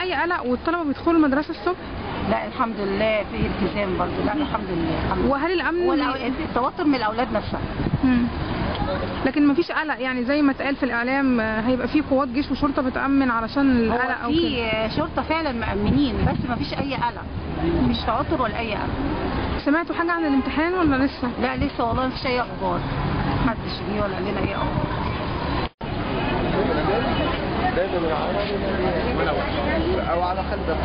اي قلق والطلبه بيدخلوا المدرسه الصبح لا الحمد لله في التزام برضه لا الحمد لله الحمد لله وهل الامن ولا التوتر من الاولاد نفسها مم. لكن مفيش قلق يعني زي ما اتقال في الاعلام آه، هيبقى في قوات جيش وشرطه بتامن علشان هو القلق او كده في شرطه فعلا مأمنين بس ما فيش اي قلق مش توتر ولا اي قلق سمعتوا حاجه عن الامتحان ولا لسه لا لسه والله مفيش اي اخبار محدش جه ولا قال لنا اي اخبار او على خلف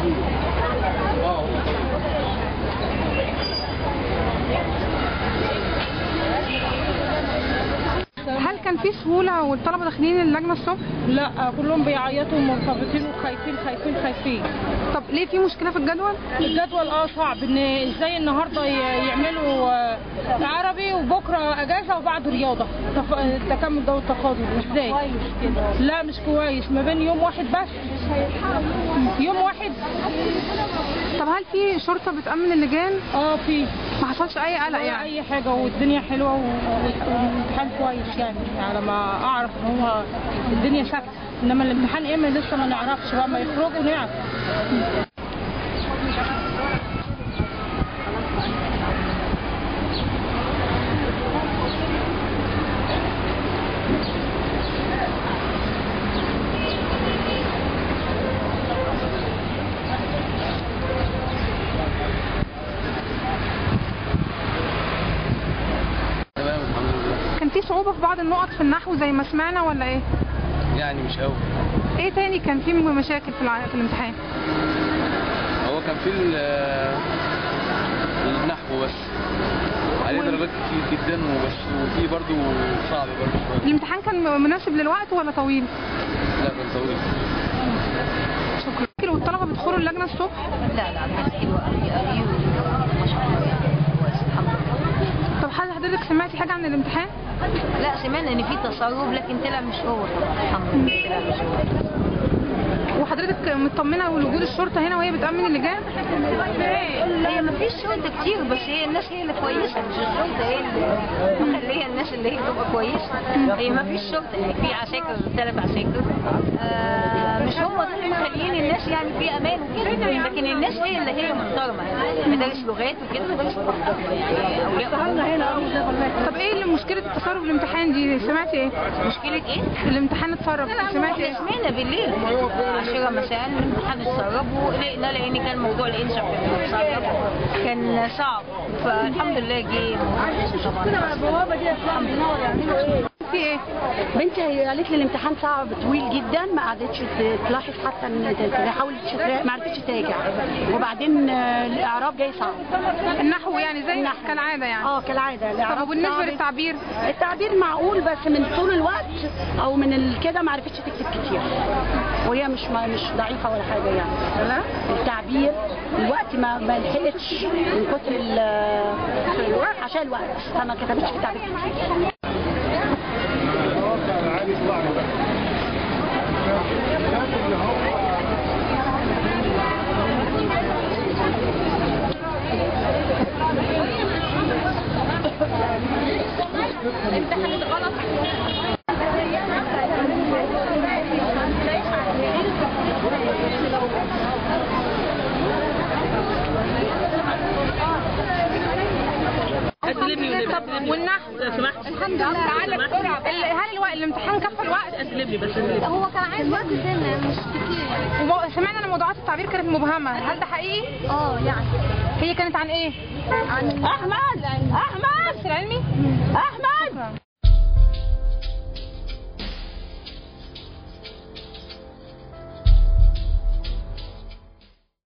هل كان في سهوله والطلبه داخلين اللجنه الصبح لا كلهم بيعيطوا ومرتبطين وخايفين خايفين خايفين طب ليه في مشكله في الجدول الجدول اه صعب ان ازاي النهارده ي- يعملوا آه، عربي وبكره اجازه وبعده رياضه تف... تكمل جو التفاضل ازاي لا مش كويس ما بين يوم واحد بس يوم واحد طب هل في شرطه بتامن اللجان اه في ما حصلش اي قلق ولا يعني اي حاجه والدنيا حلوه و- والامتحان كويس يعني على ما اعرف ان هو الدنيا ساكته انما الامتحان ايه ما لسه ما نعرفش بقى ما يخرجوا نعرف تمام الحمد لله كان في صعوبه في بعض النقط في النحو زي ما سمعنا ولا ايه يعني مش قوي ايه تاني كان في مشاكل في, الع... في الامتحان هو كان في ال- النحو بس عليه درجات كتير جدا وبس وفي برضو صعب برضو شويه الامتحان كان مناسب للوقت ولا طويل لا كان طويل شكرا والطلبه بيدخلوا اللجنه الصبح لا لا الناس حلوه قوي قوي وما شاء الله يعني كويس الحمد لله طب حد- حضرتك سمعتي حاجه عن الامتحان لا سمعنا ان في تسرب لكن طلع مش هو طبعا الحمد لله طلع مش هو وحضرتك مطمنه لوجود الشرطه هنا وهي بتامن اللجان هي ما فيش شرطه كتير بس هي الناس هي اللي كويسه مش الشرطه هي اللي مخليه الناس اللي هي تبقى كويسه هي ما فيش شرطه يعني في عساكر ثلاث عساكر آه مش هم دول اللي مخليين الناس يعني في امان وكده لكن الناس هي اللي هي محترمه يعني مدارس لغات وكده مدارس محترمه يعني اولياء طب ايه اللي مشكله التسرب الامتحان دي سمعتي ايه مشكله ايه؟ الامتحان اتسرب سمعتي ايه احنا سمعنا بالليل 10 مساء الامتحان اتسرب وقلقنا لان كان موضوع الانشاء كان متسرب كان صعب فالحمد لله جه طبعا الحمد لله في ايه بنتي هي قالت لي الامتحان صعب طويل جدا ما قعدتش ت- تلاحظ حتى ان ت- تحاول تش- ما عرفتش تراجع وبعدين آه، الاعراب جاي صعب النحو يعني زي النحو. كالعاده يعني اه كالعاده طب الاعراب وبالنسبه صعب. للتعبير التعبير معقول بس من طول الوقت او من ال- كده ما عرفتش تكتب كتير وهي مش ما مش ضعيفه ولا حاجه يعني لا التعبير الوقت ما ما لحقتش من كتر ال- عشان الوقت فما كتبتش في التعبير كتير طب والنحو الحمد لله تعالى بسرعه هل الوقت الامتحان كفى الوقت اسلم لي بس هو كان عايز وقت سنة مش كتير يعني ومو- سمعنا ان موضوعات التعبير كانت مبهمه هل ده حقيقي اه يعني هي كانت عن ايه عن احمد احمد العلمي احمد